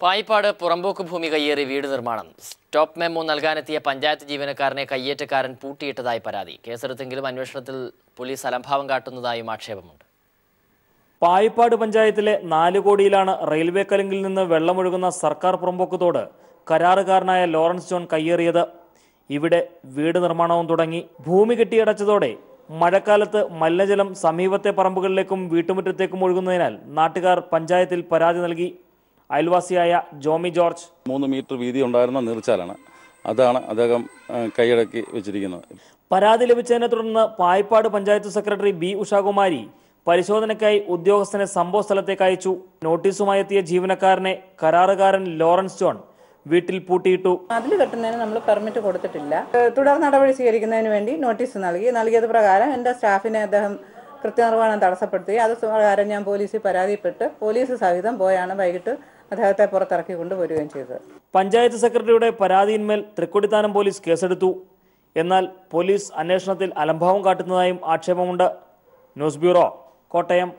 പായിപ്പാട് പുറമ്പോക്ക് ഭൂമി കയ്യേറി വീട് നിർമ്മാണം സ്റ്റോപ്പ് മെമ്മോ നൽകാനെത്തിയ പഞ്ചായത്ത് ജീവനക്കാരനെ കയ്യേറ്റക്കാരൻ പൂട്ടിയിട്ടതായി പരാതി കേസെടുത്തെങ്കിലും അന്വേഷണത്തിൽ പോലീസ് അലംഭാവം കാട്ടുന്നതായും ആക്ഷേപമുണ്ട് പായിപ്പാട് പഞ്ചായത്തിലെ നാല് കോടിയിലാണ് റെയിൽവേ കലുങ്കിൽ നിന്ന് വെള്ളമൊഴുകുന്ന സർക്കാർ പുറമ്പോക്ക് തോട് കരാറുകാരനായ ലോറൻസ് ജോൺ കയ്യേറിയത് ഇവിടെ വീട് നിർമ്മാണവും തുടങ്ങി ഭൂമി കെട്ടിയടച്ചതോടെ മഴക്കാലത്ത് മലിനജലം സമീപത്തെ പറമ്പുകളിലേക്കും വീട്ടുമുറ്റത്തേക്കും ഒഴുകുന്നതിനാൽ നാട്ടുകാർ പഞ്ചായത്തിൽ പരാതി നൽകി അയൽവാസിയായ ജോമി ജോർജ് മൂന്ന് മീറ്റർ വീതി ഉണ്ടായിരുന്ന നീർച്ചാലാണ് അതാണ് അദ്ദേഹം ആ, കൈയടക്കി വെച്ചിരിക്കുന്നത് പരാതി ലഭിച്ചതിനെ തുടർന്ന് പായിപ്പാട് പഞ്ചായത്ത് സെക്രട്ടറി ബി ഉഷാകുമാരി പരിശോധനയ്ക്കായി ഉദ്യോഗസ്ഥനെ സംഭവ സ്ഥലത്തേക്ക് അയച്ചു നോട്ടീസുമായി എത്തിയ ജീവനക്കാരനെ കരാറുകാരൻ ലോറൻസ് ജോൺ വീട്ടിൽ പൂട്ടിയിട്ടു അതിൽ കെട്ടുന്നതിന് നമ്മൾ പെർമിറ്റ് കൊടുത്തിട്ടില്ല ഏഹ് തുടർ നടപടി സ്വീകരിക്കുന്നതിന് വേണ്ടി നോട്ടീസ് നൽകി നൽകിയത് പ്രകാരം എൻ്റെ സ്റ്റാഫിനെ അദ്ദേഹം കൃത്യനിർവഹണം തടസ്സപ്പെടുത്തി അത് പ്രകാരം ഞാൻ പോലീസിൽ പരാതിപ്പെട്ട് പോലീസ് സഹിതം പോയാണ് വൈകിട്ട് അദ്ദേഹത്തെ പുറത്തിറക്കി കൊണ്ടുവരികയും ചെയ്തത് പഞ്ചായത്ത് സെക്രട്ടറിയുടെ പരാതിയിന്മേൽ തൃക്കൊടിത്താനം പോലീസ് കേസെടുത്തു എന്നാൽ പോലീസ് അന്വേഷണത്തിൽ അലംഭാവം കാട്ടുന്നതായും ആക്ഷേപമുണ്ട് ന്യൂസ് ബ്യൂറോ കോട്ടയം